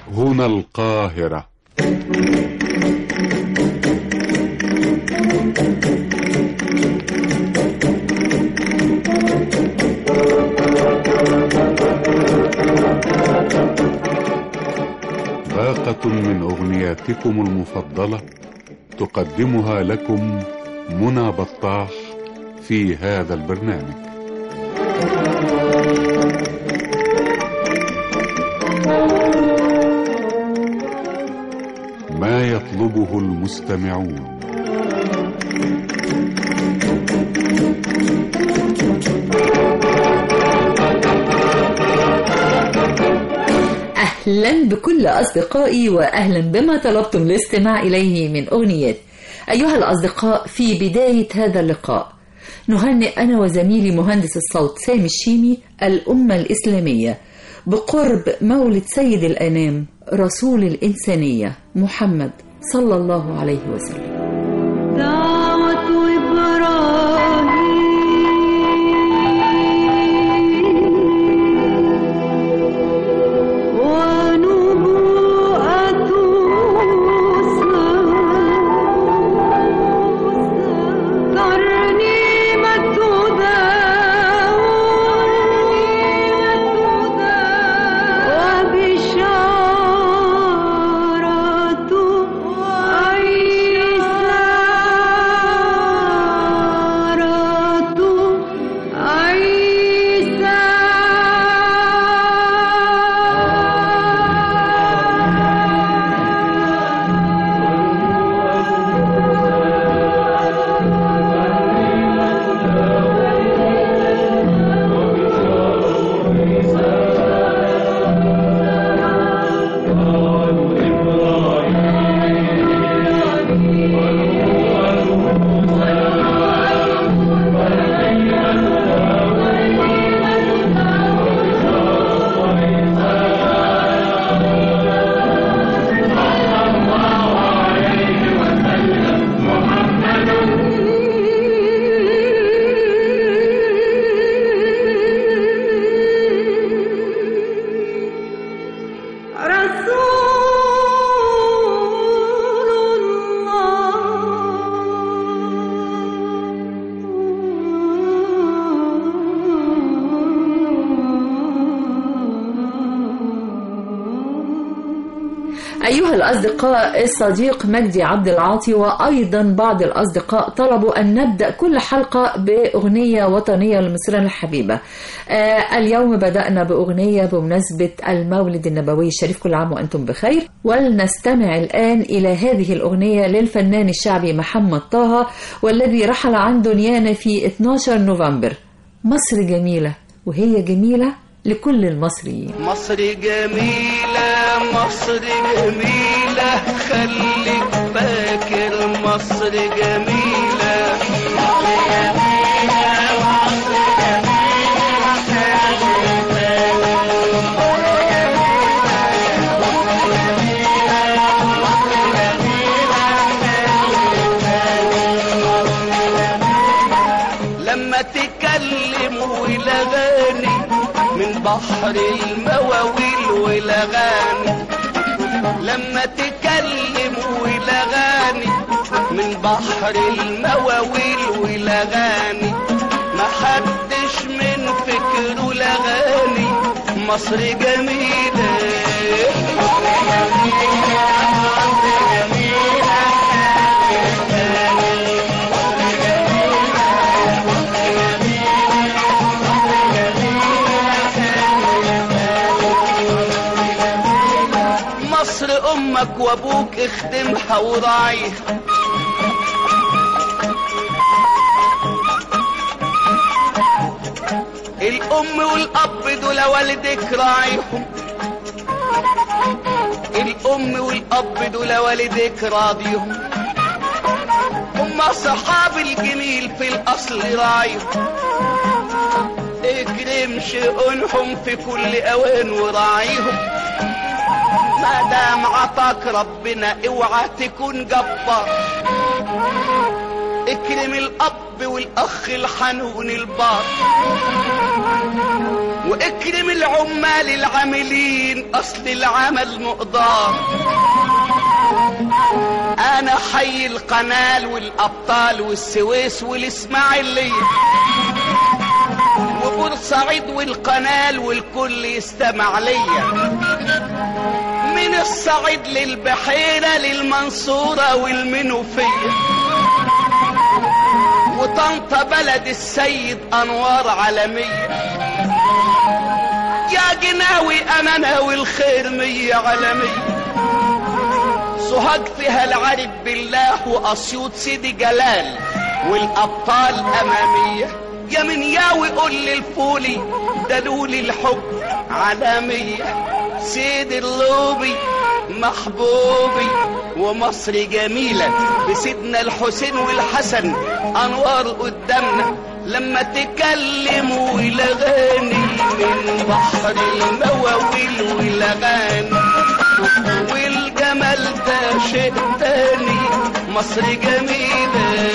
هنا القاهرة باقة من أغنياتكم المفضلة تقدمها لكم منى بطاح في هذا البرنامج ما يطلبه المستمعون أهلا بكل أصدقائي وأهلا بما طلبتم الاستماع إليه من أغنيات أيها الأصدقاء في بداية هذا اللقاء نهنئ أنا وزميلي مهندس الصوت سامي الشيمي الأمة الإسلامية بقرب مولد سيد الأنام رسول الإنسانية محمد صلى الله عليه وسلم دعوة إبراهيم ونبوءة موسى ترنيمة داود وبشارة أيها الأصدقاء الصديق مجدي عبد العاطي وأيضا بعض الأصدقاء طلبوا أن نبدأ كل حلقة بأغنية وطنية لمصرنا الحبيبة آه اليوم بدأنا بأغنية بمناسبة المولد النبوي الشريف كل عام وأنتم بخير ولنستمع الآن إلى هذه الأغنية للفنان الشعبي محمد طه والذي رحل عن دنيانا في 12 نوفمبر مصر جميلة وهي جميلة لكل المصريين مصر جميلة مصر جميلة خليك فاكر مصر جميلة لما تكلم ولغاني من بحر المواويل ولغاني لما تكلم ولغاني من بحر المواويل ولغاني ما حدش من فكره لغاني مصر جميلة مصر امك وابوك اخدمها وراعيها الام والاب دول والدك راعيهم الام والاب دول والدك راضيهم هم صحاب الجميل في الاصل راعيهم اكرم شؤونهم في كل اوان وراعيهم ما دام عطاك ربنا اوعى تكون جبار اكرم الاب والاخ الحنون البار واكرم العمال العاملين اصل العمل مقدار انا حي القنال والابطال والسويس والاسماعيليه وبورسعيد والقنال والكل يستمع ليا من الصعيد للبحيرة للمنصورة والمنوفية وطنطا بلد السيد أنوار عالمية يا جناوي أمانة والخير مية عالمية سوهاج فيها العارف بالله وأسيوط سيدي جلال والأبطال أمامية يا من ياوي قول للفولي دلولي الحب عالمية سيد اللوبي محبوبي ومصر جميلة بسيدنا الحسين والحسن أنوار قدامنا لما تكلموا والأغاني من بحر المواويل والأغاني والجمال ده شيء تاني مصر جميلة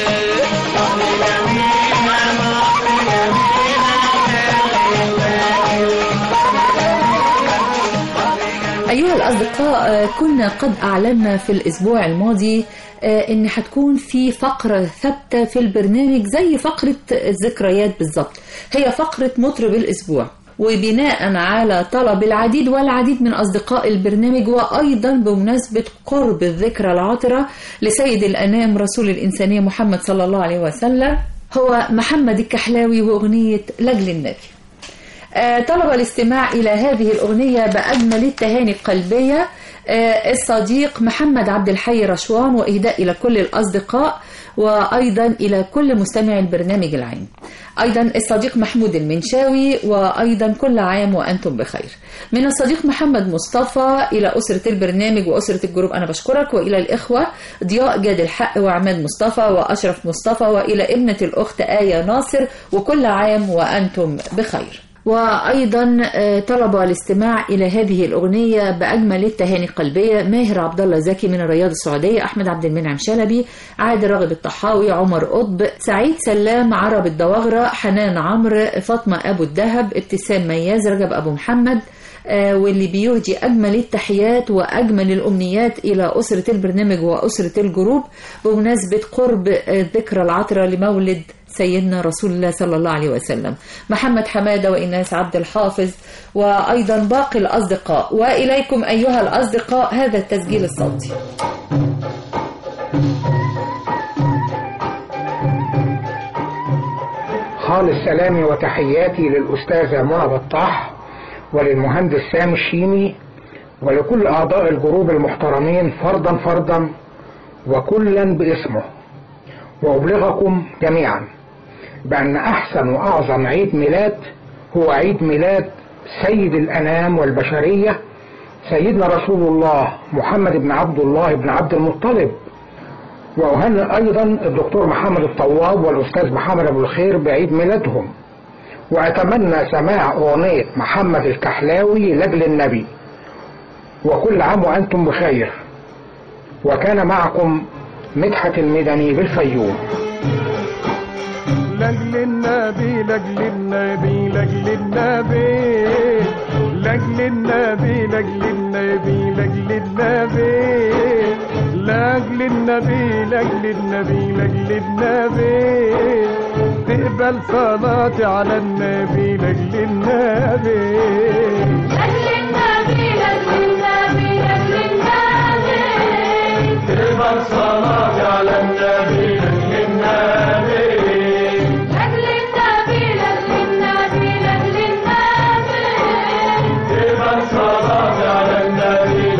أيها الأصدقاء آه، كنا قد أعلنا في الأسبوع الماضي آه، إن هتكون في فقرة ثابتة في البرنامج زي فقرة الذكريات بالظبط هي فقرة مطرب الأسبوع وبناء على طلب العديد والعديد من أصدقاء البرنامج وأيضا بمناسبة قرب الذكرى العاطرة لسيد الأنام رسول الإنسانية محمد صلى الله عليه وسلم هو محمد الكحلاوي وأغنية لجل النبي آه، طلب الاستماع إلى هذه الأغنية بأجمل التهاني القلبية آه، الصديق محمد عبد الحي رشوان وإهداء إلى كل الأصدقاء وأيضا إلى كل مستمع البرنامج العام أيضا الصديق محمود المنشاوي وأيضا كل عام وأنتم بخير من الصديق محمد مصطفى إلى أسرة البرنامج وأسرة الجروب أنا بشكرك وإلى الإخوة ضياء جاد الحق وعماد مصطفى وأشرف مصطفى وإلى ابنة الأخت آية ناصر وكل عام وأنتم بخير وأيضا آه، طلب الاستماع إلى هذه الأغنية بأجمل التهاني القلبية ماهر عبد الله زكي من الرياض السعودية أحمد عبد المنعم شلبي عادل راغب الطحاوي عمر قطب سعيد سلام عرب الدواغرة حنان عمرو فاطمة أبو الدهب ابتسام مياز رجب أبو محمد آه، واللي بيهدي أجمل التحيات وأجمل الأمنيات إلى أسرة البرنامج وأسرة الجروب بمناسبة قرب آه، ذكرى العطرة لمولد سيدنا رسول الله صلى الله عليه وسلم محمد حمادة وإناس عبد الحافظ وأيضا باقي الأصدقاء وإليكم أيها الأصدقاء هذا التسجيل الصوتي خالص سلامي وتحياتي للأستاذة منى بطاح وللمهندس سامي الشيمي ولكل أعضاء الجروب المحترمين فردا فردا وكلا باسمه وأبلغكم جميعا بأن أحسن وأعظم عيد ميلاد هو عيد ميلاد سيد الأنام والبشرية سيدنا رسول الله محمد بن عبد الله بن عبد المطلب وأهنئ أيضا الدكتور محمد الطواب والأستاذ محمد أبو الخير بعيد ميلادهم وأتمنى سماع أغنية محمد الكحلاوي لأجل النبي وكل عام وأنتم بخير وكان معكم مدحت المدني بالفيوم لاجل النبي لاجل النبي لاجل النبي لاجل النبي لاجل النبي لاجل النبي لاجل النبي لاجل النبي لاجل النبي تقبل صلاتي على النبي لاجل النبي لأجل النبي لأجل النبي لأجل النبي تقبل صلاتي على النبي لاجل النبي لأجل النبي لأجل النبي لأجل النبي تقبل صلاتي على النبي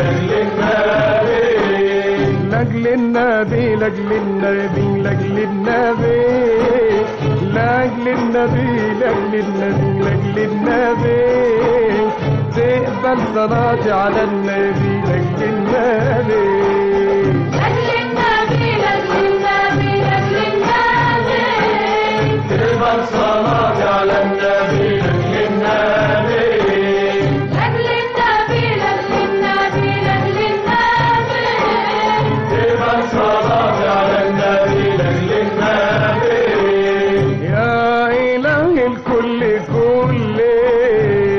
لاجل النبي لاجل النبي لاجل النبي لاجل النبي لاجل النبي لاجل النبي تقبل صلاتي على النبي لاجل النبي لأجل النبي لأجل النبي لأجل النبي تقبل صلاتي على النبي لاجل النبي لأجل النبي لأجل النبي لأجل النبي تقبل صلاتي على النبي لاجل النبي يا إله الكل كل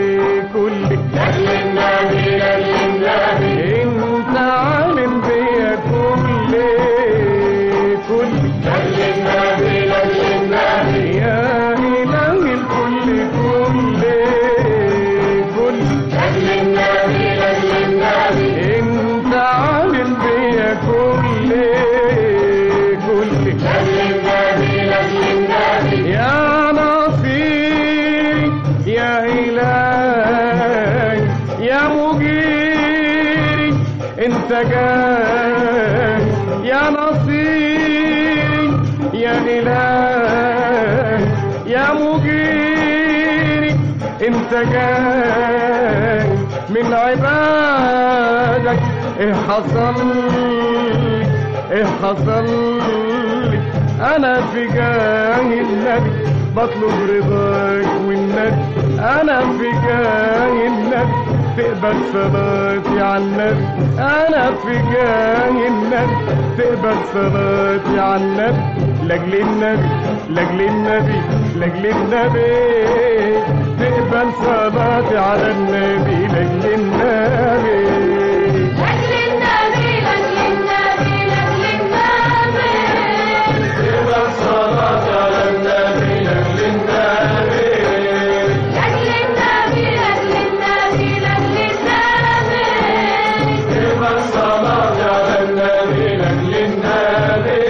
انت جاي يا نصير يا إله يا مجيري انت جاي من عبادك ايه حصل لي ايه حصل لي انا في جاه النبي بطلب رضاك والنبي انا في جاه النبي تقبل صلاتي على النبي انا في جاه النبي تقبل صلاتي على النبي لاجل النبي لاجل النبي لاجل النبي تقبل صلاتي على النبي لاجل النبي لاجل النبي لاجل النبي لاجل النبي تقبل صلاتي على النبي لاجل النبي لاجل النبي لاجل النبي لاجل النبي تقبل صلاتي على النبي لاجل النبي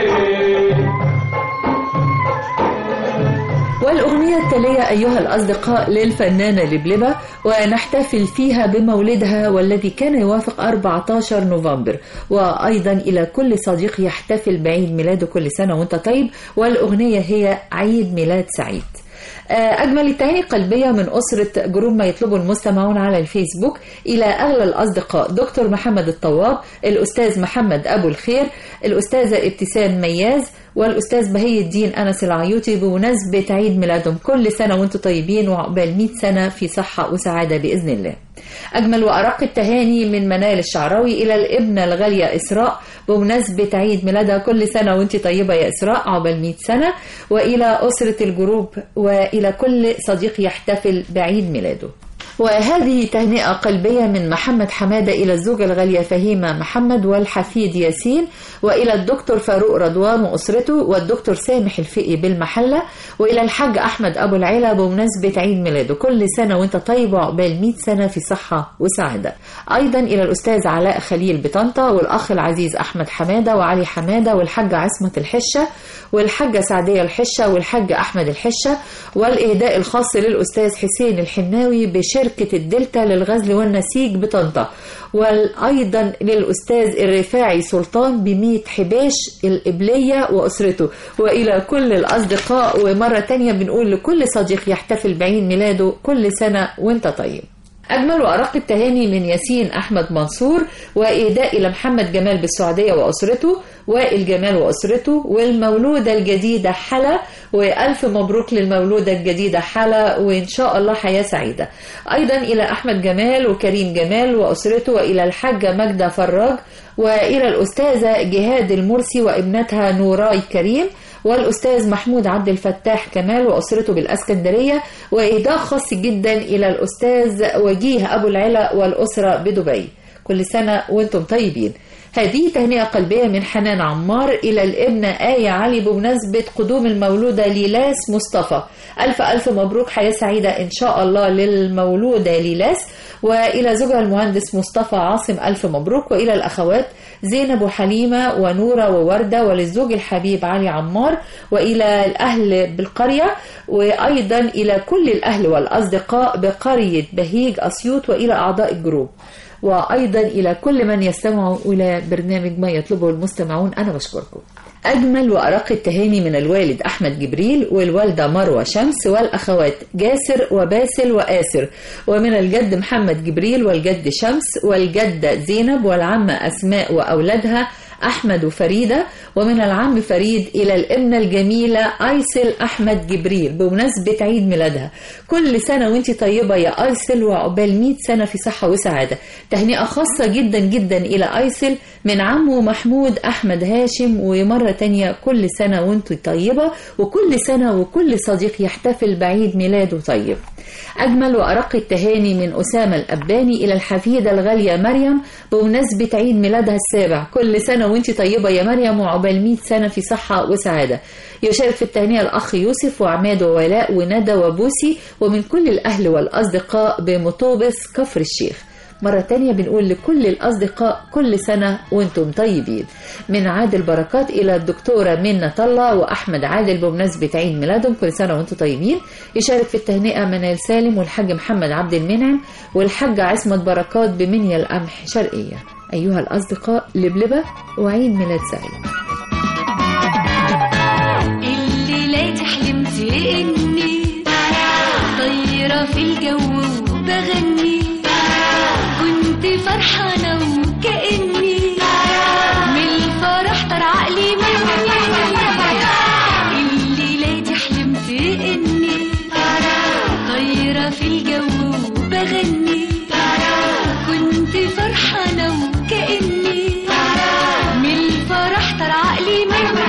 والأغنية التالية أيها الأصدقاء للفنانة لبلبة ونحتفل فيها بمولدها والذي كان يوافق 14 نوفمبر وأيضا إلى كل صديق يحتفل بعيد ميلاده كل سنة وانت طيب والأغنية هي عيد ميلاد سعيد آه، أجمل التهاني قلبية من أسرة جروب ما يطلبه المستمعون على الفيسبوك إلى أغلى الأصدقاء دكتور محمد الطواب الأستاذ محمد أبو الخير الأستاذة ابتسام مياز والأستاذ بهي الدين أنس العيوطي بمناسبة عيد ميلادهم كل سنة وانتم طيبين وعقبال 100 سنة في صحة وسعادة بإذن الله أجمل وأرق التهاني من منال الشعراوي إلى الابنة الغالية إسراء بمناسبة عيد ميلادها كل سنة وانت طيبة يا إسراء عقبال 100 سنة وإلى أسرة الجروب وإلى كل صديق يحتفل بعيد ميلاده وهذه تهنئة قلبية من محمد حمادة إلى الزوجة الغالية فهيمة محمد والحفيد ياسين وإلى الدكتور فاروق رضوان وأسرته والدكتور سامح الفقي بالمحلة وإلى الحاج أحمد أبو العلا بمناسبة عيد ميلاده كل سنة وأنت طيب وعقبال 100 سنة في صحة وسعادة أيضا إلى الأستاذ علاء خليل بطنطا والأخ العزيز أحمد حمادة وعلي حمادة والحاجة عصمة الحشة والحاجة سعدية الحشة والحاج أحمد الحشة والإهداء الخاص للأستاذ حسين الحناوي بشركة الدلتا للغزل والنسيج بطنطا وأيضا للأستاذ الرفاعي سلطان بميت حباش الإبلية وأسرته وإلى كل الأصدقاء ومرة تانية بنقول لكل صديق يحتفل بعيد ميلاده كل سنة وانت طيب أجمل وأرق التهاني من ياسين أحمد منصور وإهداء إلى محمد جمال بالسعودية وأسرته وائل جمال وأسرته والمولودة الجديدة حلا وألف مبروك للمولودة الجديدة حلا وإن شاء الله حياة سعيدة أيضا إلى أحمد جمال وكريم جمال وأسرته وإلى الحاجة ماجدة فراج وإلى الأستاذة جهاد المرسي وابنتها نوراي كريم والأستاذ محمود عبد الفتاح كمال وأسرته بالأسكندرية وإهداء خاص جدا إلى الأستاذ وجيه أبو العلا والأسرة بدبي كل سنة وانتم طيبين هذه تهنئة قلبية من حنان عمار إلى الابنة آية علي بمناسبة قدوم المولودة ليلاس مصطفى ألف ألف مبروك حياة سعيدة إن شاء الله للمولودة ليلاس وإلى زوجها المهندس مصطفى عاصم ألف مبروك وإلى الأخوات زينب وحليمة ونورة ووردة وللزوج الحبيب علي عمار وإلى الأهل بالقرية وأيضا إلى كل الأهل والأصدقاء بقرية بهيج أسيوط وإلى أعضاء الجروب وأيضا إلى كل من يستمع إلى برنامج ما يطلبه المستمعون أنا بشكركم أجمل وأرق التهاني من الوالد أحمد جبريل والوالدة مروة شمس والأخوات جاسر وباسل وآسر ومن الجد محمد جبريل والجد شمس والجدة زينب والعمة أسماء وأولادها أحمد وفريدة ومن العم فريد إلى الابنة الجميلة أيسل أحمد جبريل بمناسبة عيد ميلادها كل سنة وانت طيبة يا أيسل وعقبال 100 سنة في صحة وسعادة تهنئة خاصة جدا جدا إلى أيسل من عمه محمود أحمد هاشم ومرة تانية كل سنة وانت طيبة وكل سنة وكل صديق يحتفل بعيد ميلاده طيب أجمل وأرق التهاني من أسامة الأباني إلى الحفيدة الغالية مريم بمناسبة عيد ميلادها السابع كل سنة وانت طيبة يا مريم وعقبال 100 سنة في صحة وسعادة يشارك في التهنئة الأخ يوسف وعماد وولاء وندى وبوسي ومن كل الأهل والأصدقاء بمطوبس كفر الشيخ مرة تانية بنقول لكل الأصدقاء كل سنة وانتم طيبين من عادل بركات إلى الدكتورة منة الله وأحمد عادل بمناسبة عيد ميلادهم كل سنة وانتم طيبين يشارك في التهنئة منال سالم والحاج محمد عبد المنعم والحاجة عصمت بركات بمنيا القمح شرقية أيها الأصدقاء لبلبة وعيد ميلاد سعيد الليلة حلمت إني طايرة في الجو وبغني كنت فرحانة وكأني من الفرح طار عقلي مني الليلة حلمت إني طايرة في الجو وبغني كنت فرحانة وكأني من الفرح طار عقلي مني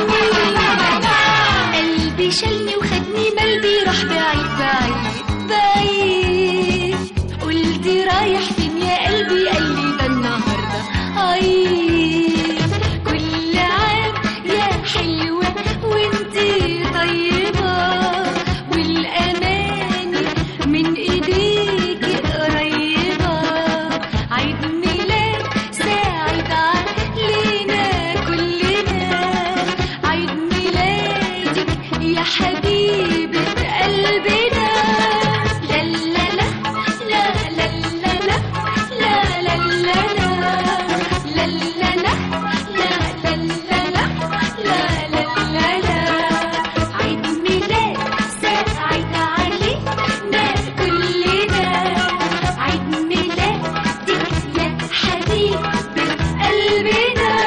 قلبي شلني وخدني ملبي راح بعيد بعيد بعيد قلت رايح فين يا قلبي قال لي ده النهارده عيد كل عام يا حلوة وانتي طيبة والأماني من ايديكي قريبة عيد ميلاد سعيد علينا كلنا عيد ميلادك يا حبيبة قلبنا لا لا لا لا لا لا لا لا لا لا لا لا لا لا لا لا لا لا لا عيد ميلاد سعيد علينا كلنا عيد ميلادك يا حبيبة قلبنا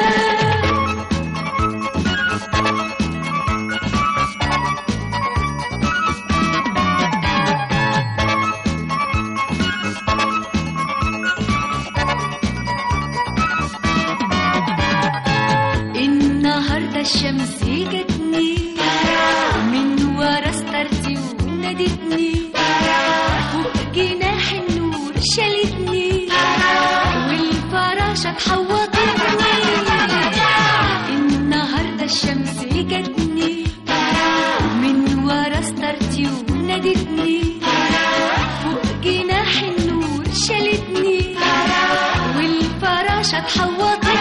النهاردة الشمس جتني من ورا ستارتي ونادتني فوق جناح النور شالتني والفراشة تحوطتني النهاردة الشمس جتني من ورا ستارتي ونادتني فوق جناح النور شالتني والفراشة تحوطتني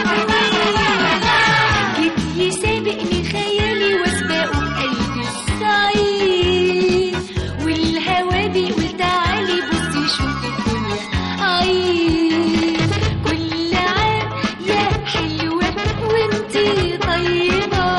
جيت يسابقني خيالي واسبقه بقلبي السعيد والهوا بيقول تعالي بصي شوفي الدنيا عيد كل عام يا حلوة وانتي طيبة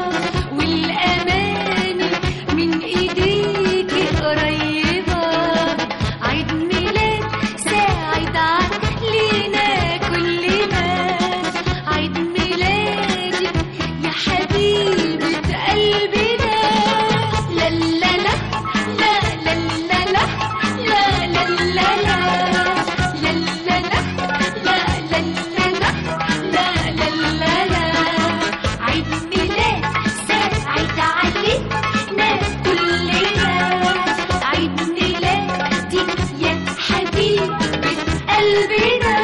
والأماني من ايديكي قريبة عيد ميلاد سعيد علينا كلنا عيد ميلادك يا حبيبة قلبنا لا لا لا لا لا لا لا لا لا لا لا لا لا لا لا لا لا لا عيد ميلاد سعيد علينا كلنا عيد ميلادك يا حبيبة قلبنا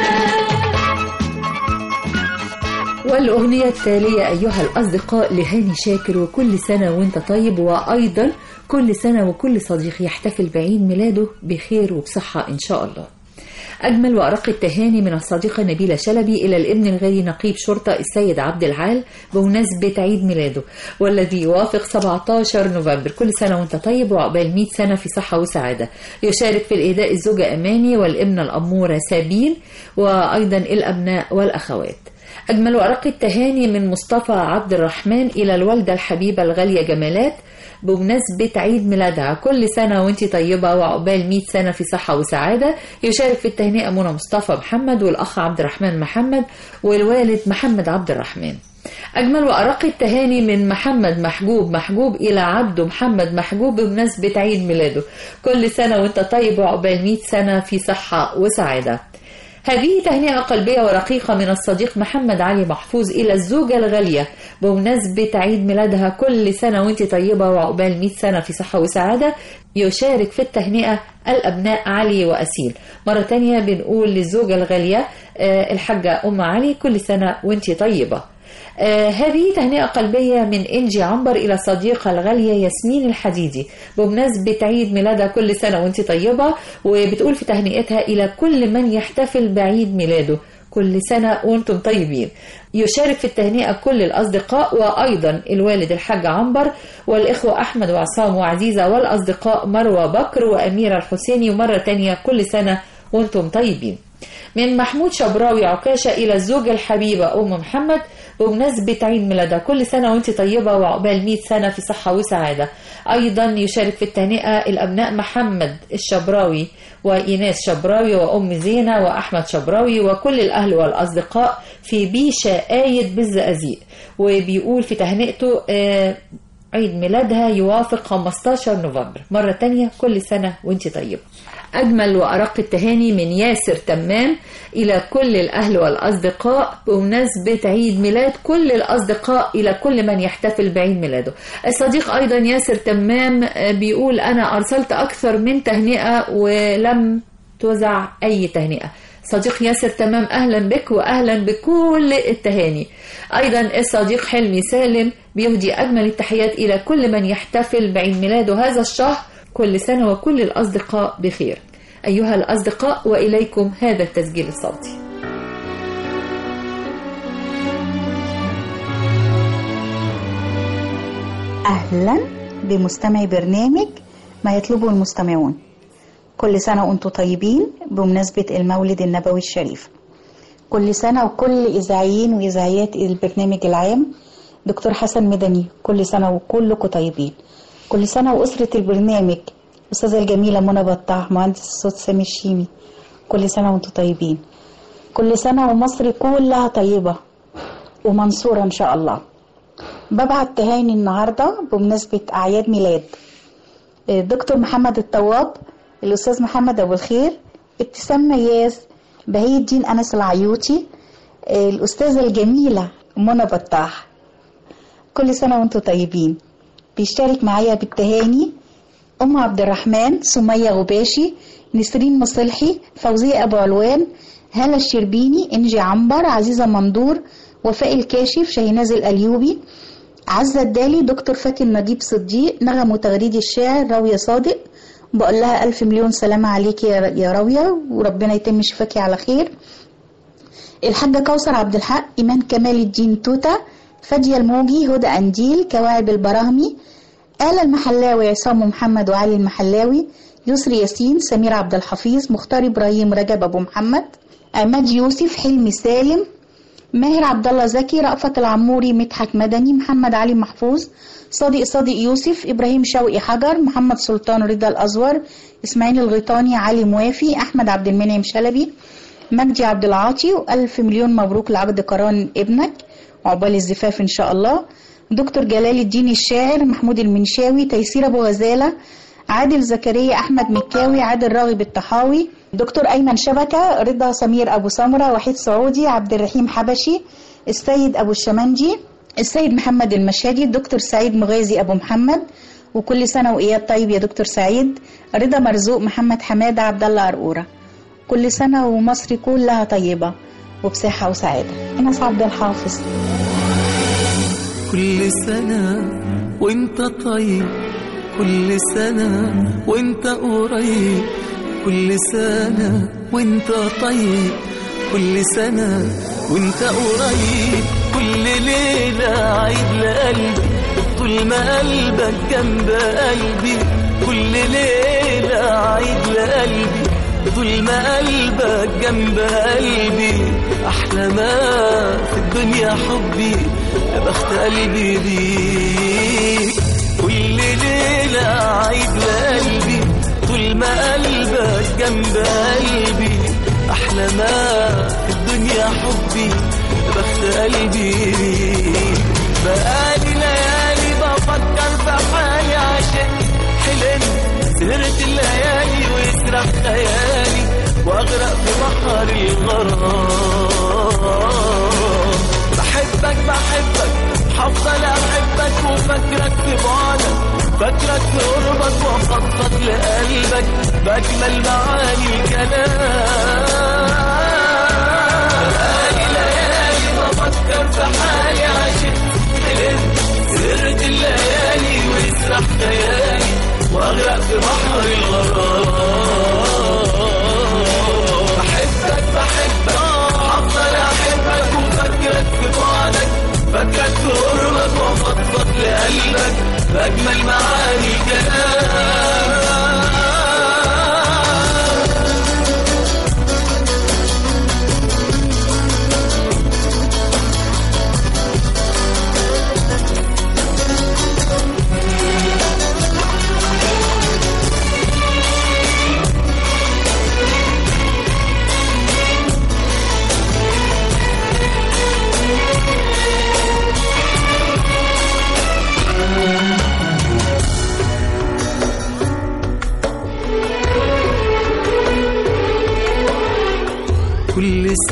والأغنية التالية أيها الأصدقاء لهاني شاكر وكل سنة وانت طيب وأيضا كل سنة وكل صديق يحتفل بعيد ميلاده بخير وبصحة إن شاء الله أجمل وأرق التهاني من الصديقة نبيلة شلبي إلى الابن الغالي نقيب شرطة السيد عبد العال بمناسبة عيد ميلاده والذي يوافق 17 نوفمبر كل سنة وانت طيب وعقبال 100 سنة في صحة وسعادة يشارك في الإهداء الزوجة أماني والابنة الأمورة سابين وأيضا الأبناء والأخوات أجمل وأرق التهاني من مصطفى عبد الرحمن إلى الوالدة الحبيبة الغالية جمالات بمناسبة عيد ميلادها كل سنة وانت طيبة وعقبال 100 سنة في صحة وسعادة يشارك في التهنئة منى مصطفى محمد والأخ عبد الرحمن محمد والوالد محمد عبد الرحمن أجمل وأرق التهاني من محمد محجوب محجوب إلى عبده محمد محجوب بمناسبة عيد ميلاده كل سنة وانت طيب وعقبال 100 سنة في صحة وسعادة هذه تهنئة قلبية ورقيقة من الصديق محمد علي محفوظ إلى الزوجة الغالية بمناسبة عيد ميلادها كل سنة وانت طيبة وعقبال 100 سنة في صحة وسعادة يشارك في التهنئة الأبناء علي وأسيل مرة تانية بنقول للزوجة الغالية آه، الحاجة أم علي كل سنة وانت طيبة آه هذه تهنئة قلبية من إنجي عنبر إلى الصديقة الغالية ياسمين الحديدي بمناسبة عيد ميلادها كل سنة وانت طيبة وبتقول في تهنئتها إلى كل من يحتفل بعيد ميلاده كل سنة وانتم طيبين يشارك في التهنئة كل الأصدقاء وأيضا الوالد الحاج عنبر والإخوة أحمد وعصام وعزيزة والأصدقاء مروة بكر وأميرة الحسيني ومرة تانية كل سنة وانتم طيبين من محمود شبراوي عكاشة إلى الزوجة الحبيبة أم محمد بمناسبة عيد ميلادها كل سنة وانت طيبة وعقبال 100 سنة في صحة وسعادة أيضا يشارك في التهنئة الأبناء محمد الشبراوي وإيناس شبراوي وأم زينة وأحمد شبراوي وكل الأهل والأصدقاء في بيشة آيد بالزقازيق وبيقول في تهنئته آه، عيد ميلادها يوافق 15 نوفمبر مرة تانية كل سنة وانت طيبة أجمل وأرق التهاني من ياسر تمام إلى كل الأهل والأصدقاء بمناسبة عيد ميلاد كل الأصدقاء إلى كل من يحتفل بعيد ميلاده الصديق أيضا ياسر تمام آه، بيقول أنا أرسلت أكثر من تهنئة ولم توزع أي تهنئة صديق ياسر تمام أهلا بك وأهلا بكل التهاني أيضا الصديق حلمي سالم بيهدي أجمل التحيات إلى كل من يحتفل بعيد ميلاده هذا الشهر كل سنة وكل الأصدقاء بخير أيها الأصدقاء وإليكم هذا التسجيل الصوتي أهلا بمستمعي برنامج ما يطلبه المستمعون كل سنة وأنتم طيبين بمناسبة المولد النبوي الشريف كل سنة وكل إذاعيين وإذاعيات البرنامج العام دكتور حسن مدني كل سنة وكلكم طيبين كل سنة وأسرة البرنامج الأستاذة الجميلة منى بطاح مهندس الصوت سامي الشيمي كل سنة وأنتم طيبين كل سنة ومصر كلها طيبة ومنصورة إن شاء الله ببعت تهاني النهاردة بمناسبة أعياد ميلاد دكتور محمد الطواب الأستاذ محمد أبو الخير ابتسام مياز بهي الدين أنس العيوطي الأستاذة الجميلة منى بطاح كل سنة وانتم طيبين بيشترك معايا بالتهاني أم عبد الرحمن سمية غباشي نسرين مصلحي فوزية أبو علوان هالة الشربيني إنجي عنبر عزيزة مندور وفاء الكاشف شاهناز الأليوبي عزة الدالي دكتور فاتن نجيب صديق نغم وتغريد الشاعر راوية صادق بقول لها ألف مليون سلامة عليك يا يا راوية وربنا يتم شفاكي على خير الحاجة كوثر عبد الحق إيمان كمال الدين توتا فادية الموجي هدى أنديل كواعب البراهمي آل المحلاوي عصام محمد وعلي المحلاوي يسري ياسين سمير عبد الحفيظ مختار إبراهيم رجب أبو محمد عماد يوسف حلمي سالم ماهر عبد الله زكي رأفت العموري مدحت مدني محمد علي محفوظ صادق صادق يوسف إبراهيم شوقي حجر محمد سلطان رضا الأزور إسماعيل الغيطاني علي موافي أحمد عبد المنعم شلبي مجدي عبد العاطي وألف مليون مبروك لعقد قران ابنك وعقبال الزفاف إن شاء الله دكتور جلال الدين الشاعر محمود المنشاوي تيسير أبو غزالة عادل زكريا أحمد مكاوي عادل راغب الطحاوي دكتور أيمن شبكة رضا سمير أبو سمرة وحيد سعودي عبد الرحيم حبشي السيد أبو الشمنجي السيد محمد المشهدي الدكتور سعيد مغازي أبو محمد وكل سنة وإياد طيب يا دكتور سعيد رضا مرزوق محمد حمادة عبد الله أرقورة كل سنة ومصر كلها طيبة وبصحة وسعادة إنس عبد الحافظ كل سنة وانت طيب كل سنة وانت قريب كل سنة وانت طيب كل سنة وانت قريب كل ليلة عيد لقلبي طول ما قلبك جنب قلبي كل ليلة عيد لقلبي طول ما قلبك جنب قلبي أحلى ما في الدنيا حبي يا بخت قلبي بيك كل ليلة عيد لقلبي طول ما قلبك جنب قلبي أحلى ما في الدنيا حبي يا بخت قلبي بيك بقالي ليالي بفكر في حالي عشان حلمت سهرت الليالي ويسرح خيالي واغرق في بحر الغرام بحبك بحبك هفضل احبك وفاكرك في بعدك فاكرك في قربك وافضفض لقلبك باجمل معاني الكلام بقالي ليالي بفكر في حالي عشان حلمت سهرت الليالي ويسرح خيالي واغرق في بحر الغرام بحبك بحبك هفضل احبك وفكرك في بعدك فكرك في قربك وافضفض لقلبك باجمل معاني الكلام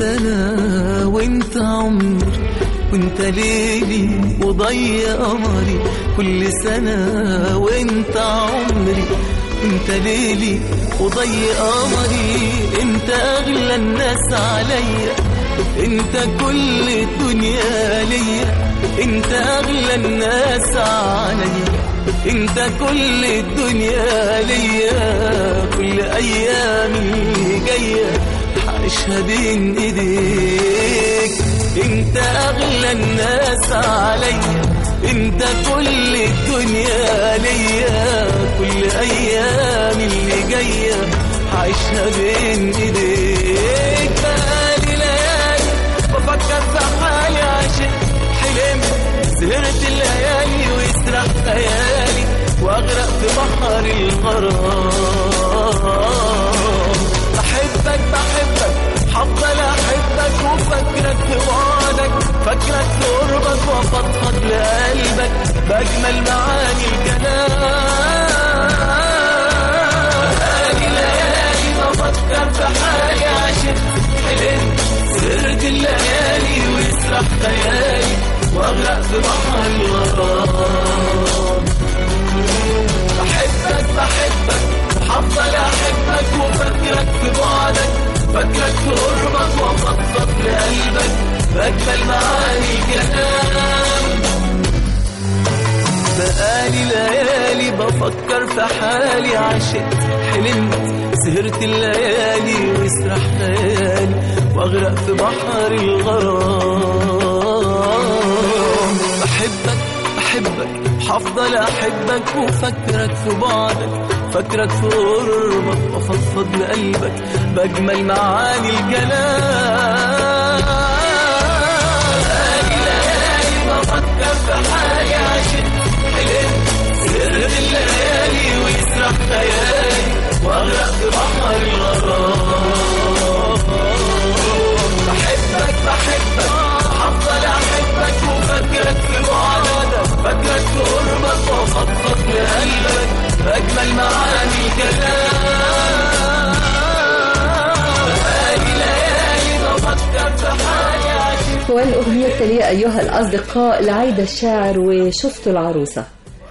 سنة وانت عمري وانت ليلي وضي قمري كل سنة وانت عمري انت ليلي وضي قمري انت اغلى الناس عليا انت كل الدنيا ليا انت اغلى الناس عليا انت كل الدنيا ليا كل ايامي جايه حعيشها بين ايديك انت اغلى الناس عليا انت كل الدنيا ليا كل ايامي اللي جايه حعيشها بين ايديك بقالي ليالي بفكر في حالي عشان حلمت سهرت الليالي ويسرح خيالي واغرق في بحر الغرام بحبك بحبك هفضل احبك وفكرك في بعدك فكرك في قربك وافضفض لقلبك باجمل معاني الكلام بقالي ليالي بفكر في حالي عشان حلمت سهرت الليالي ويسرح خيالي واغرق في بحر الغرام بحبك بحبك هفضل احبك وفكرك في بعدك فكرك في قربك وافضفض لقلبك باجمل معاني الكلام بقالي ليالي بفكر في حالي عشقت حلمت سهرت الليالي ويسرح خيالي واغرق في بحر الغرام بحبك بحبك هفضل احبك وفكرك في بعدك فكرك في قربك وافضفض لقلبك باجمل معاني الكلام بقالي ليالي بفكر في حالي عشقت حلمت سهرت الليالي ويسرح خيالي واغرق في بحر الغرام بحبك بحبك هفضل احبك وفكرك في بعدك فكرك في قربك وافضفض لقلبك اجمل معاني الكلام بقالي ليالي بفكر في حالي عشان والأغنية التالية أيها الأصدقاء لعايدة الشاعر وشفت العروسة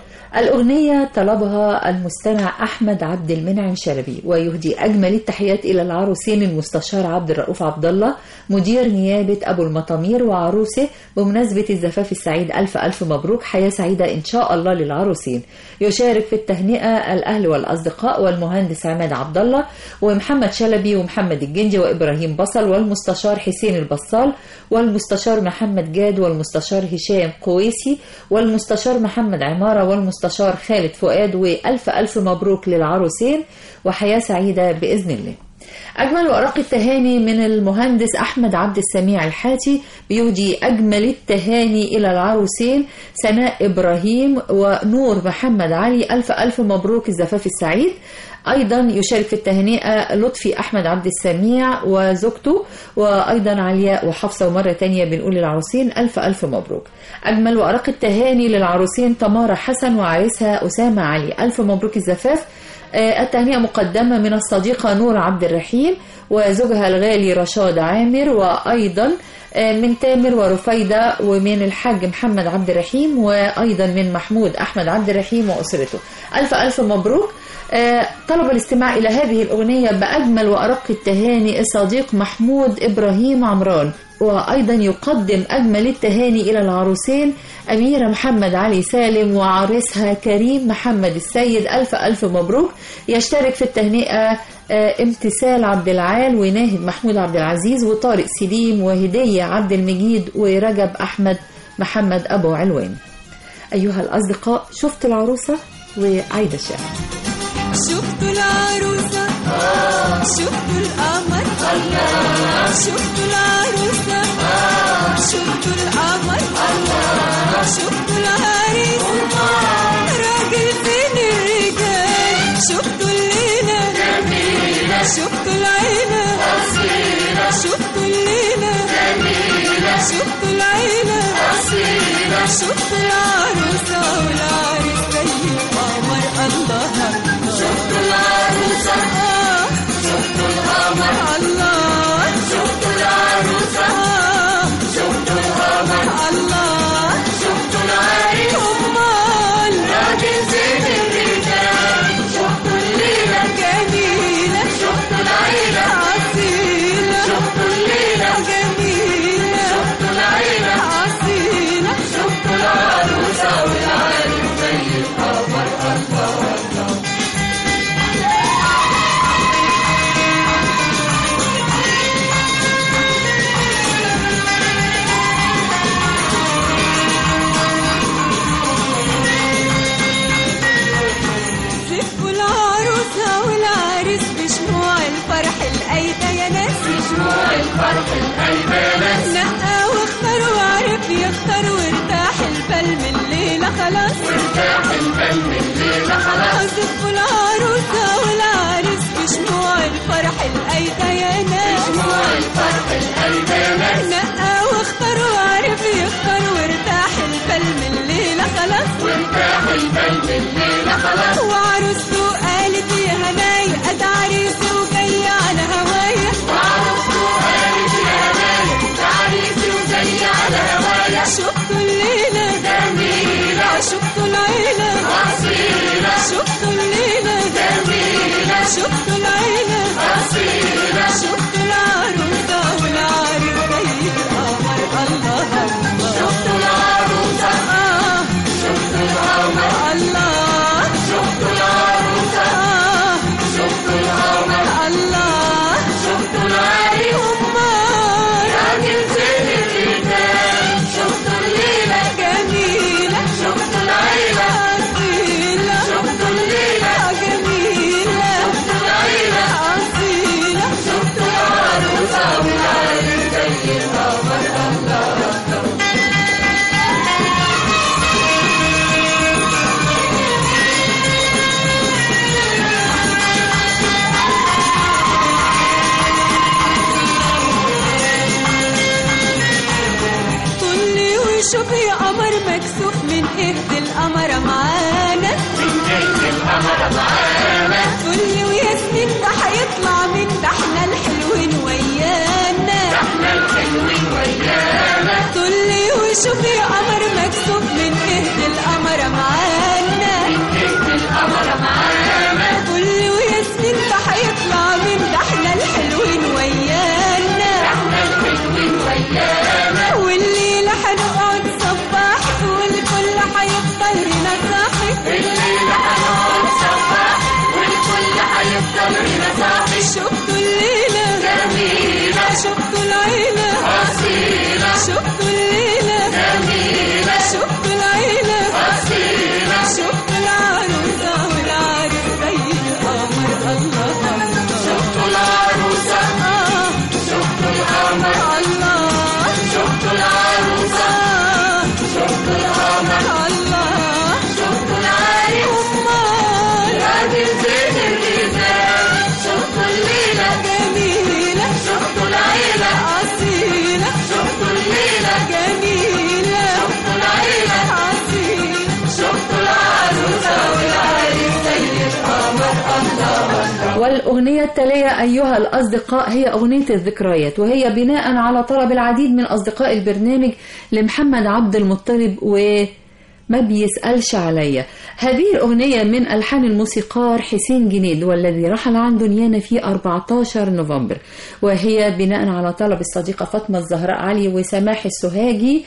الأغنية طلبها المستمع أحمد عبد المنعم شلبي ويهدي أجمل التحيات إلى العروسين المستشار عبد الرؤوف عبد الله مدير نيابة أبو المطامير وعروسه بمناسبة الزفاف السعيد ألف ألف مبروك حياة سعيدة إن شاء الله للعروسين يشارك في التهنئة الأهل والأصدقاء والمهندس عماد عبد الله ومحمد شلبي ومحمد الجندي وإبراهيم بصل والمستشار حسين البصال والمستشار محمد جاد والمستشار هشام قويسي والمستشار محمد عمارة والمستشار خالد فؤاد وألف ألف مبروك للعروسين وحياة سعيدة بإذن الله أجمل وأرق التهاني من المهندس أحمد عبد السميع الحاتي بيهدي أجمل التهاني إلى العروسين سناء إبراهيم ونور محمد علي ألف ألف مبروك الزفاف السعيد أيضا يشارك في التهنئة لطفي أحمد عبد السميع وزوجته وأيضا علياء وحفصة ومرة تانية بنقول للعروسين ألف ألف مبروك أجمل وأرق التهاني للعروسين تمارا حسن وعريسها أسامة علي ألف مبروك الزفاف آه، التهنئة مقدمة من الصديقة نور عبد الرحيم وزوجها الغالي رشاد عامر وأيضا آه، من تامر ورفيدة ومن الحاج محمد عبد الرحيم وأيضا من محمود أحمد عبد الرحيم وأسرته ألف ألف مبروك آه، طلب الاستماع إلى هذه الأغنية بأجمل وأرق التهاني الصديق محمود إبراهيم عمران وأيضا يقدم أجمل التهاني إلى العروسين أميرة محمد علي سالم وعريسها كريم محمد السيد ألف ألف مبروك يشترك في التهنئة آه، امتثال عبد العال وناهد محمود عبد العزيز وطارق سليم وهدية عبد المجيد ورجب أحمد محمد أبو علوان أيها الأصدقاء شفت العروسة وعايدة الشاعر شفتوا العروسة شفتوا القمر شفتوا العروسة شفتوا القمر شفتوا العريس راجل فين الرجال شفتوا الليلة شفتوا العيلة شفتوا الليلة شفتوا العيلة شفتوا العروسة والعريس زي القمر الله شفتوا العروسة شفتوا القمر الله شفتوا العروسة يختار وارتاح البال من الليلة خلاص وارتاح البال من الليلة خلاص زفوا العروسة والعريس بشموع الفرح الأيدة يا ناس شموع الفرح الأيدة يا ناس نقى واختار وعرف يختار وارتاح البال من الليلة خلاص وارتاح البال من الليلة خلاص وعروسته قالت يا هنايا قد عريسي وجاي على هوايا وعروسته قالت يا هنايا ده عريسي وجاي على هوايا شفتوا الليلة جميلة شفتوا العيلة أصيلة شفتوا الليلة جميلة شفتوا العيلة أصيلة شفتوا العروسة والعريس جاي القمر الله الله شفتوا العروسة آه شفتوا القمر الله شفتوا العروسة آه شفتوا القمر الله شفتوا العريس أمال راجل زين الرجال شفتوا الليلة جميلة شفتوا العيلة أصيلة شفتوا الليلة جميلة شفتوا العيلة أصيلة شفتوا العروسة والعريس زي القمر الله طلي وشوف يا قمر مكسوف من اهد القمرة معانا القمر معانا طلي وياسمين ده هيطلع من ده احنا الحلوين ويانا احنا الحلوين ويانا طلي وشوف يا قمر مكسوف من اهد القمرة معانا القمر معانا طلي وياسمين ده هيطلع من ده احنا الحلوين ويانا احنا الحلوين ويانا والليلة هنقعد صباح والكل هيفضل هنا صاحي الليلة هنقعد صباح والكل هيفضل هنا صاحي شفتوا الليلة جميلة شفتوا العيلة أصيلة شفتوا الليلة جميلة شفتوا العيلة أصيلة شفتوا العروسة والعريس زي القمر الله الله شفتوا العروسة آه شفتوا القمر الله شفتوا العروسة آه شفتوا القمر الله شفتوا العريس أمال راجل زين الرجال شفتوا الليلة جميلة شفتوا العيلة أصيلة شفتوا الليلة جميلة شفتوا العيلة أصيلة شفتوا العروسة والعريس زي القمر الله والأغنية التالية أيها الأصدقاء هي أغنية الذكريات وهي بناء على طلب العديد من أصدقاء البرنامج لمحمد عبد المطلب و ما بيسألش عليا هذه الأغنية من ألحان الموسيقار حسين جنيد والذي رحل عن دنيانا في 14 نوفمبر وهي بناء على طلب الصديقة فاطمة الزهراء علي وسماح السهاجي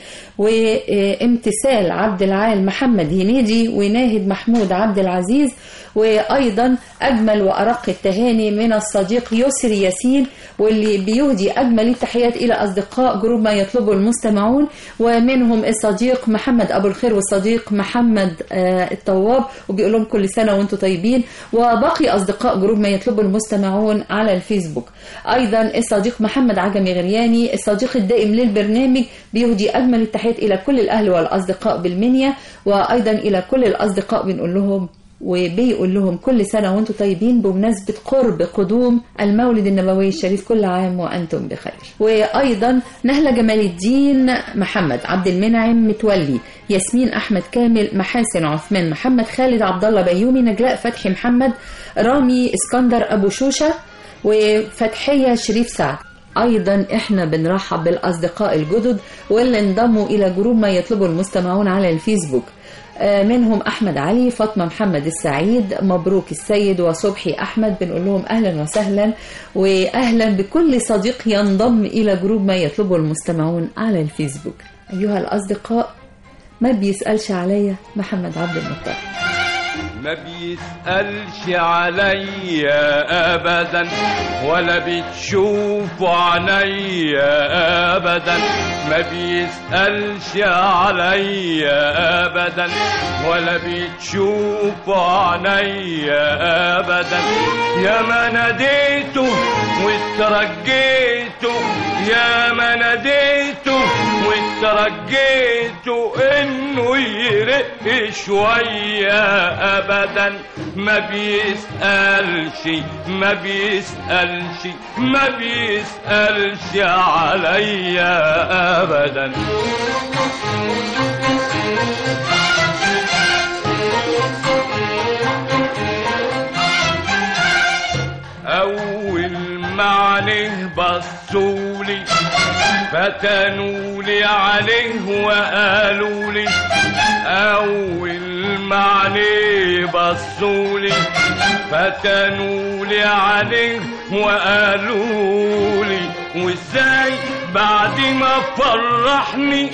وامتثال عبد العال محمد هنيدي وناهد محمود عبد العزيز وأيضا أجمل وأرق التهاني من الصديق يسري ياسين واللي بيهدي أجمل التحيات إلى أصدقاء جروب ما يطلبه المستمعون ومنهم الصديق محمد أبو الخير والصديق محمد آه، الطواب وبيقول لهم كل سنة وانتم طيبين وباقي أصدقاء جروب ما يطلبه المستمعون على الفيسبوك أيضا الصديق محمد عجمي غرياني الصديق الدائم للبرنامج بيهدي أجمل التحيات إلى كل الأهل والأصدقاء بالمنيا وأيضا إلى كل الأصدقاء بنقول لهم وبيقول لهم كل سنة وانتم طيبين بمناسبة قرب قدوم المولد النبوي الشريف كل عام وأنتم بخير وأيضا نهلة جمال الدين محمد عبد المنعم متولي ياسمين أحمد كامل محاسن عثمان محمد خالد عبد الله بيومي نجلاء فتحي محمد رامي اسكندر أبو شوشة وفتحية شريف سعد أيضا إحنا بنرحب بالأصدقاء الجدد واللي انضموا إلى جروب ما يطلبه المستمعون على الفيسبوك آه، منهم أحمد علي فاطمة محمد السعيد مبروك السيد وصبحي أحمد بنقول لهم أهلا وسهلا وأهلا بكل صديق ينضم إلى جروب ما يطلبه المستمعون على الفيسبوك أيها الأصدقاء ما بيسألش عليا محمد عبد المطلب ما بيسألش عليا أبدا ولا بتشوف عينيا أبدا ما بيسألش عليا أبدا ولا بتشوف عينيا أبدا يا ما ناديته واترجيته يا ما ناديته وترجيته انه يرق شوية ابدا ما بيسألش ما بيسألش ما بيسألش عليا ابدا أول ما عليه بصولي فتنولي عليه وقالوا لي أول ما عليه بصولي فتنولي عليه وقالوا لي وازاي بعد ما فرحني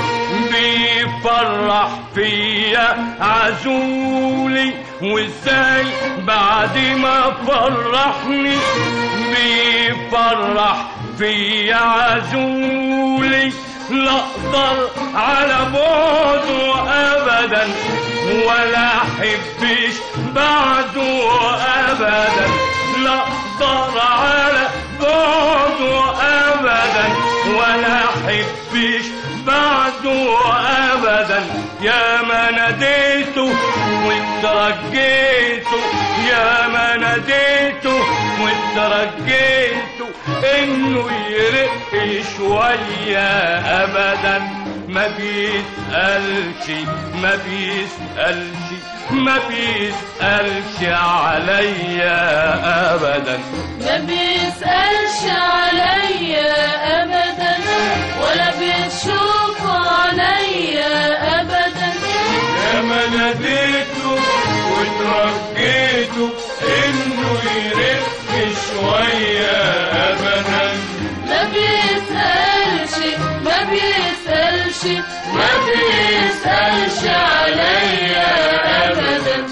بيفرح فيا عزولي وازاي بعد ما فرحني بيفرح فيا عزولي لا اقدر على بعده ابدا ولا احبش بعده ابدا لا اقدر على بعده ابدا ولا احبش بعده ابدا يا ما ناديته واترجيته يا ما ناديته واترجيته انه يرق شويه ابدا ما بيسألش ما بيسألش ما بيسألش عليا ابدا ما بيسألش عليا أبدا ولا بيشوف عليا أبدا يا ما ناديته وترجيته انه يرق شويه ابدا ما بيسألش ما بيسألش ما بيسألش عليا أبدا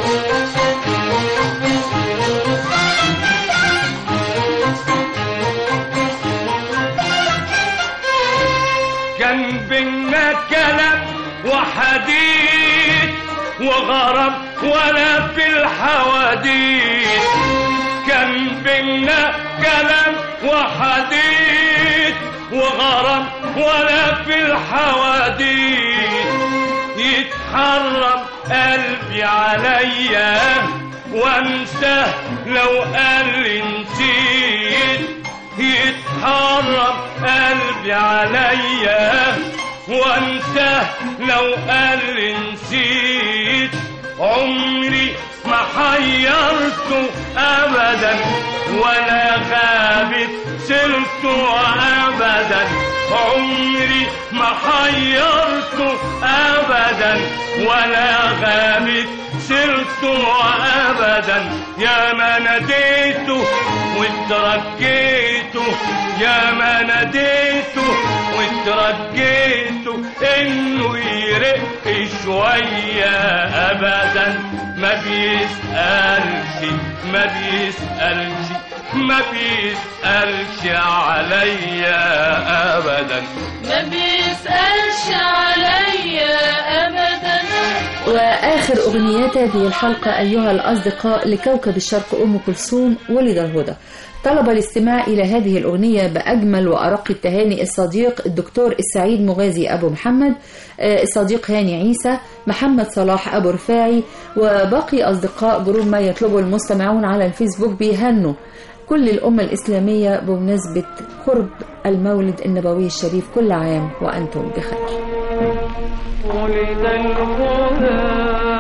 كان بينا كلام وحديث وغرام ولا في الحواديت كان بينا كلام وحديث وغرام ولا في الحواديت يتحرم قلبي عليا وانساه لو قال لي نسيت يتحرم قلبي عليا وانساه لو قال لي نسيت عمري ما حيرته ابدا ولا غابت سيرته ابدا عمري ما حيرته ابدا ولا غابت سيرته ابدا يا ما ناديته واترجيته يا ما ناديته واترجيته انه يرق شويه ابدا ما بيسألش ما بيسألش ما بيسألش عليا ابدا ما بيسألش عليا أبدا وآخر أغنيات هذه الحلقة أيها الأصدقاء لكوكب الشرق أم كلثوم ولد الهدى طلب الاستماع إلى هذه الأغنية بأجمل وأرق التهاني الصديق الدكتور السعيد مغازي أبو محمد آه، الصديق هاني عيسى محمد صلاح أبو رفاعي وباقي أصدقاء جروب ما يطلبه المستمعون على الفيسبوك بيهنوا كل الأمة الإسلامية بمناسبة قرب المولد النبوي الشريف كل عام وأنتم بخير ولد الهدى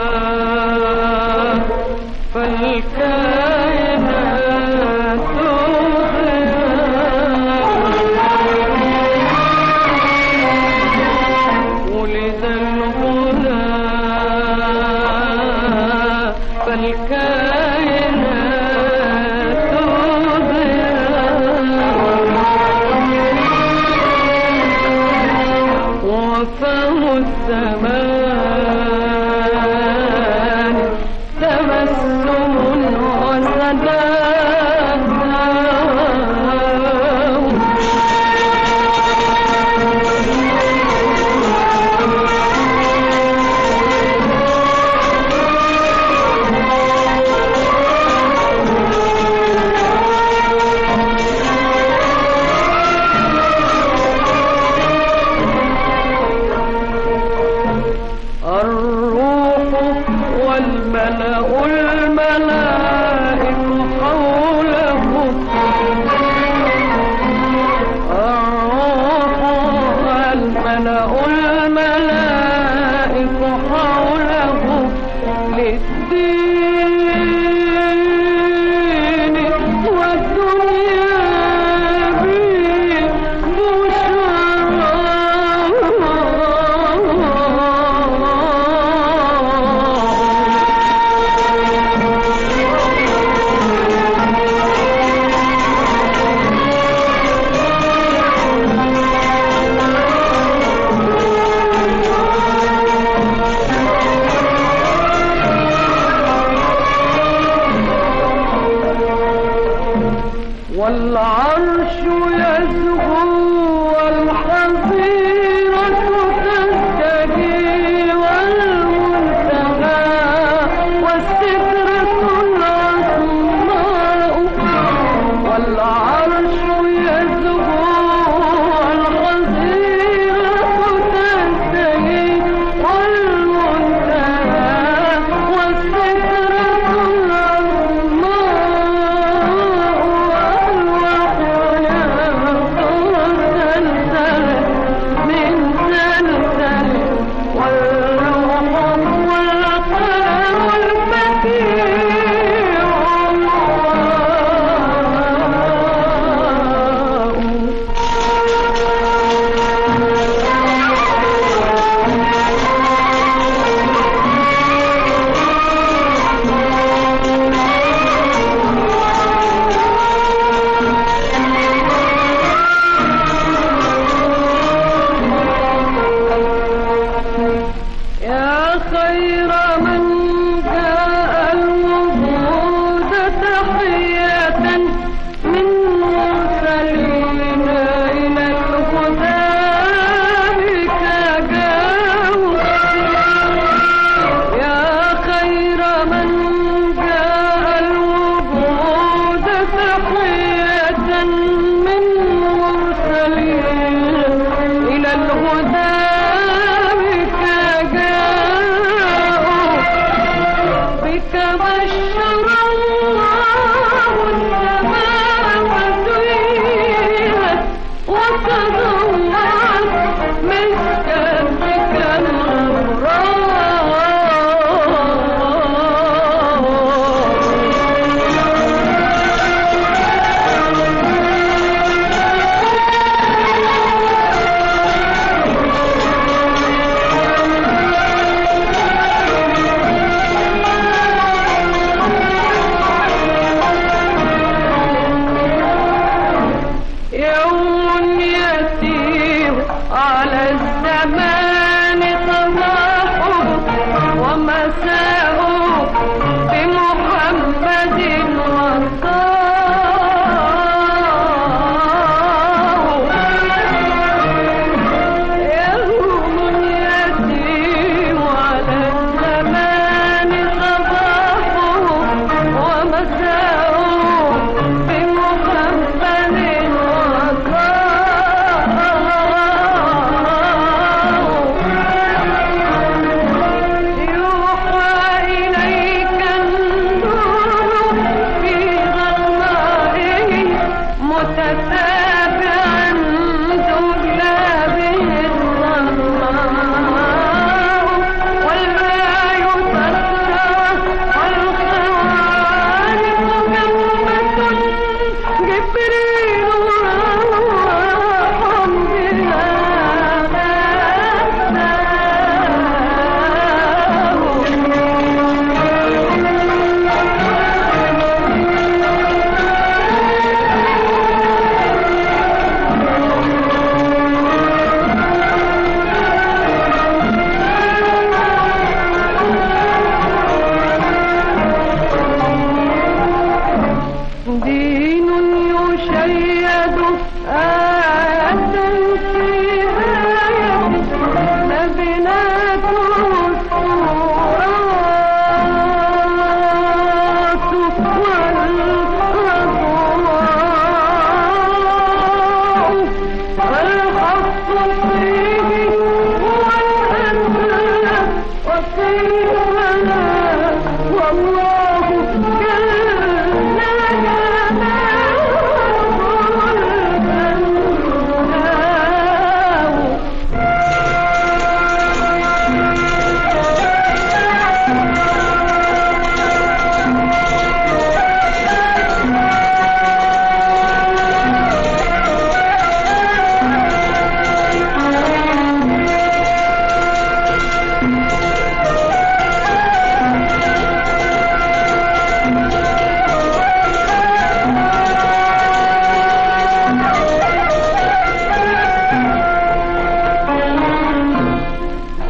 فالكائنات تضيع. ولد الهدى فالكائنات تضيع. وفاه الزمان تبسم وسداد والملائك حوله للدين والدنيا به والعرش يزهو والحظيرة تزدهي والمنتهى والسدرة العظماء والعرش يزهو والحظيرة تزدهي والمنتهى والسدرة يا خير من جاء الوجود تحية من مرسلين إلى الهدى بك جاءوا يا خير من جاء الوجود تحية من مرسلين إلى الهدى بك جاءوا بك بشر الله السماء وزينت وتضوعت مسكا بك الأبرار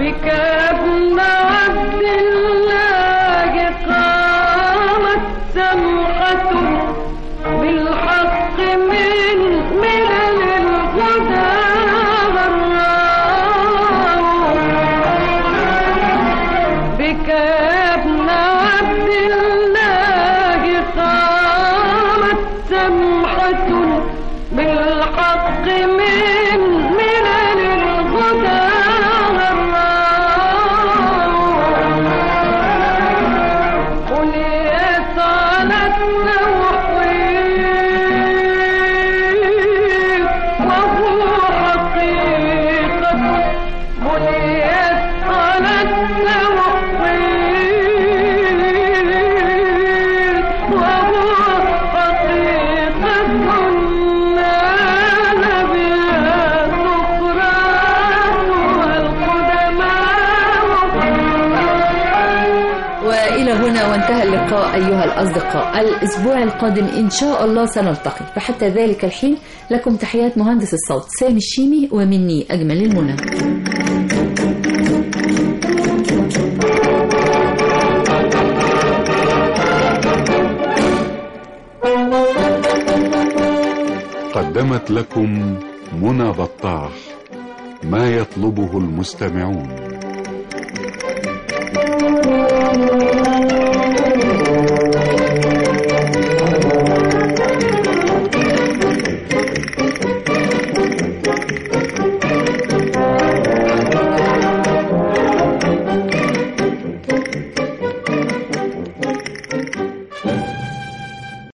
بك ابن عبد الله قامت سمحة بالحق من ملل الهدى غراه بك ابن عبد الله قامت سمحة بالحق من ملل الهدى غراه بنيت على التوحيد وهو حقيقة بنيت على التوحيد وهو حقيقة نال بها سكران والقدماء وإلى هنا وانتهى اللقاء أيها الأصدقاء الأسبوع القادم إن شاء الله سنلتقي فحتى ذلك الحين لكم تحيات مهندس الصوت سامي الشيمي ومني أجمل المنى قدمت لكم منى بطاح ما يطلبه المستمعون Thank you.